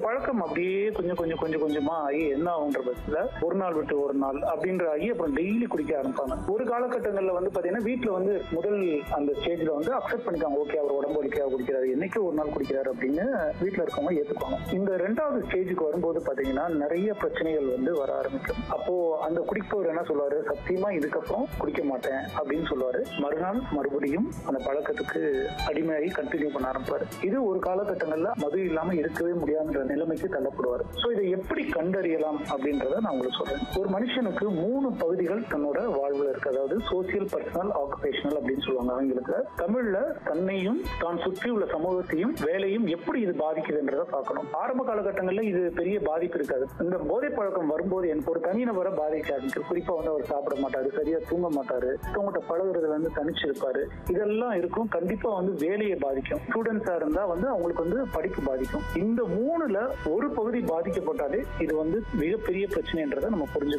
பழக்கம் அப்படியே கொஞ்சம் கொஞ்சம் கொஞ்சம் கொஞ்சமா ஆகி என்ன ஆகுன்ற பட்சத்துல ஒரு நாள் விட்டு ஒரு நாள் அப்படின்ற ஆகி அப்புறம் டெய்லி குடிக்க ஆரம்பிப்பாங்க ஒரு காலகட்டங்கள்ல வந்து பாத்தீங்கன்னா வீட்டுல வந்து முதல் அந்த ஸ்டேஜ்ல வந்து அக்செப்ட் பண்ணிக்காங்க ஓகே அவர் உடம்பு வலிக்கா குடிக்கிறாரு என்னைக்கு ஒரு நாள் குடிக்கிறாரு அப்படின்னு வீட்டுல இருக்கவங்க ஏத்துக்குவாங்க இந்த ரெண்டாவது ஸ்டேஜுக்கு வரும்போது பாத்தீங்கன்னா நிறைய பிரச்சனைகள் வந்து வர ஆரம்பிக்கும் அப்போ அந்த குடிப்பவர் என்ன சொல்லுவாரு சத்தியமா இதுக்கப்புறம் குடிக்க மாட்டேன் அப்படின்னு சொல்லுவாரு மறுநாள் மறுபடியும் அந்த பழக்கத்துக்கு அடிமையாகி கண்டினியூ பண்ண ஆரம்பிப்பாரு இது ஒரு காலகட்டங்கள்ல மது இல்லாம இருக்கவே முடியாதுன்ற நிலைமைக்கு தள்ளப்படுவார் சோ இதை எப்படி கண்டறியலாம் அப்படின்றத நான் உங்களுக்கு சொல்றேன் ஒரு மனுஷனுக்கு மூணு பகுதிகள் தன்னோட வாழ்வுல இருக்கு அதாவது சோசியல் பர்சனல் ஆக்குபேஷனல் அப்படின்னு சொல்லுவாங்க ஆங்கிலத்துல தமிழ்ல தன்னையும் தான் சுற்றி உள்ள சமூகத்தையும் வேலையும் எப்படி இது பாதிக்குதுன்றத பார்க்கணும் ஆரம்ப காலகட்டங்கள்ல இது பெரிய பாதிப்பு இருக்காது இந்த போதை பழக்கம் வரும்போது எனக்கு ஒரு தனிநபரை பாதிக்க ஆரம்பிக்கும் குறிப்பா வந்து அவர் சாப்பிட மாட்டாரு சரியா தூங்க மாட்டாரு மத்தவங்ககிட்ட பழகுறதுல வந்து தனிச்சு இருப்பாரு இதெல்லாம் இருக்கும் கண்டிப்பா வந்து வேலையை பாதிக்கும் ஸ்டூடெண்ட்ஸா இருந்தா வந்து அவங்களுக்கு வந்து படிப்பு பாதிக்கும் இந்த மூணுல ஒரு பகுதி பாதிக்கப்பட்டாலே இது வந்து மிகப்பெரிய பிரச்சனைன்றதை நம்ம புரிஞ்சு